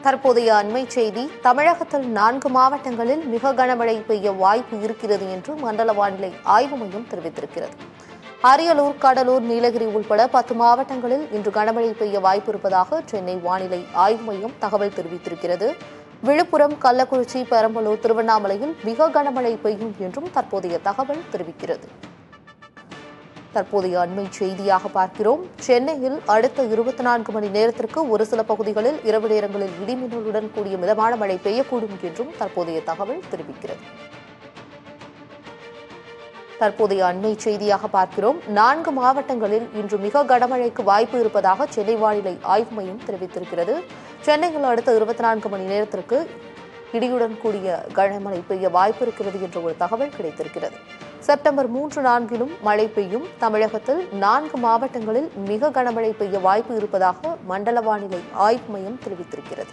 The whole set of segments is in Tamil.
தற்போதைய அண்மை செய்தி தமிழகத்தில் நான்கு மாவட்டங்களில் மிக கனமழை பெய்ய வாய்ப்பு இருக்கிறது என்று மண்டல வானிலை ஆய்வு மையம் தெரிவித்திருக்கிறது அரியலூர் கடலூர் நீலகிரி உள்பட பத்து மாவட்டங்களில் இன்று கனமழை பெய்ய வாய்ப்பு இருப்பதாக சென்னை வானிலை ஆய்வு மையம் தகவல் தெரிவித்திருக்கிறது விழுப்புரம் கள்ளக்குறிச்சி பெரம்பலூர் திருவண்ணாமலையில் மிக கனமழை பெய்யும் என்றும் தற்போதைய தகவல் தெரிவிக்கிறது தற்போதைய அண்மை செய்தியாக பார்க்கிறோம் சென்னையில் அடுத்த இருபத்தி நான்கு மணி நேரத்திற்கு ஒரு சில பகுதிகளில் இரவு நேரங்களில் இடிமின்னலுடன் கூடிய மிதமான மழை பெய்யக்கூடும் என்றும் தற்போதைய தகவல் தெரிவிக்கிறது தற்போதைய அண்மை செய்தியாக பார்க்கிறோம் நான்கு மாவட்டங்களில் இன்று மிக கனமழைக்கு வாய்ப்பு இருப்பதாக சென்னை வானிலை ஆய்வு மையம் தெரிவித்திருக்கிறது சென்னையில் அடுத்த இருபத்தி நான்கு மணி நேரத்திற்கு இடியுடன் கூடிய கனமழை பெய்ய வாய்ப்பு இருக்கிறது என்ற ஒரு தகவல் கிடைத்திருக்கிறது செப்டம்பர் மூன்று நான்கிலும் மழை பெய்யும் தமிழகத்தில் நான்கு மாவட்டங்களில் மிக கனமழை பெய்ய வாய்ப்பு இருப்பதாக மண்டல வானிலை ஆய்வு மையம் தெரிவித்திருக்கிறது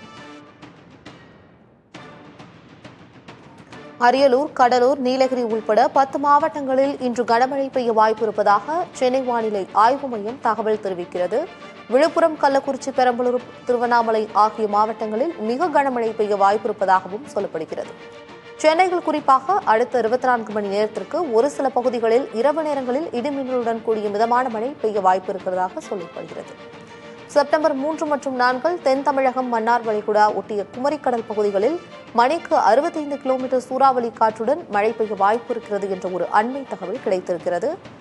அரியலூர் கடலூர் நீலகிரி உள்பட பத்து மாவட்டங்களில் இன்று கனமழை பெய்ய வாய்ப்பு இருப்பதாக சென்னை வானிலை ஆய்வு மையம் தகவல் தெரிவிக்கிறது விழுப்புரம் கள்ளக்குறிச்சி பெரம்பலூர் திருவண்ணாமலை ஆகிய மாவட்டங்களில் மிக கனமழை பெய்ய வாய்ப்பு இருப்பதாகவும் சொல்லப்படுகிறது சென்னையில் குறிப்பாக அடுத்த இருபத்தி நான்கு மணி நேரத்திற்கு ஒரு சில பகுதிகளில் இரவு நேரங்களில் இடிமின்னலுடன் கூடிய மிதமான மழை பெய்ய வாய்ப்பு இருக்கிறதாக சொல்லப்படுகிறது செப்டம்பர் மூன்று மற்றும் நான்கில் தென் தமிழகம் மன்னார் வளைகுடா ஒட்டிய குமரிக்கடல் பகுதிகளில் மணிக்கு அறுபத்தைந்து கிலோமீட்டர் சூறாவளி காற்றுடன் மழை பெய்ய வாய்ப்பு இருக்கிறது என்ற ஒரு அண்மை தகவல் கிடைத்திருக்கிறது